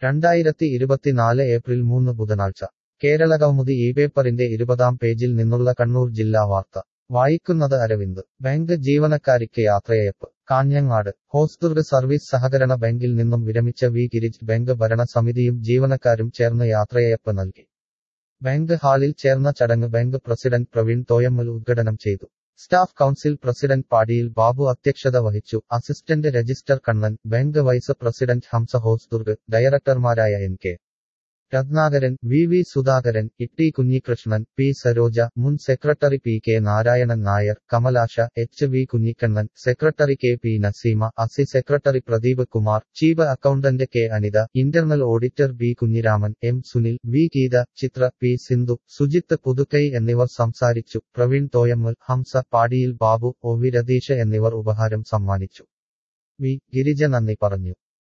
രണ്ടായിരത്തി ഇരുപത്തിനാല് ഏപ്രിൽ മൂന്ന് ബുധനാഴ്ച കേരളകൗമുദി ഈ പേപ്പറിന്റെ ഇരുപതാം പേജിൽ നിന്നുള്ള കണ്ണൂർ ജില്ലാ വാർത്ത വായിക്കുന്നത് അരവിന്ദ് ബാങ്ക് ജീവനക്കാരിക്ക് യാത്രയയപ്പ് കാഞ്ഞങ്ങാട് ഹോസ്ദുർഗ് സർവീസ് സഹകരണ ബാങ്കിൽ നിന്നും വിരമിച്ച വി ഗിരിജ് ബാങ്ക് ഭരണസമിതിയും ജീവനക്കാരും ചേർന്ന് യാത്രയയപ്പ് നൽകി ബാങ്ക് ഹാളിൽ ചേർന്ന ചടങ്ങ് ബാങ്ക് പ്രസിഡന്റ് പ്രവീൺ തോയമ്മൽ ഉദ്ഘാടനം ചെയ്തു staff council president Padiyil Babu അധ്യക്ഷത വഹിച്ചു assistant register Kannan bank vice president Hamsa Hosdurg ഡയറക്ടർമാരായ N K Ratnakaran V V Sudhakaran Itty Kunhikrishnan P Saroja മുൻ secretary P K Narayanan Nair കമലാശ H V Kunhikannan secretary K P Naseema അസി secretary Pradeep Kumar chief accountant K Anitha internal auditor B Kunhiraman M Sunil V Geetha Chithra P Sindhu Sujith Puthukkai എന്നിവർ സംസാരിച്ചു Praveen Thoyammal Hamza പാടിയിൽ Babu O V Ratheesh എന്നിവർ ഉപഹാരം സമ്മാനിച്ചു വി ഗിരിജ നന്ദി പറഞ്ഞു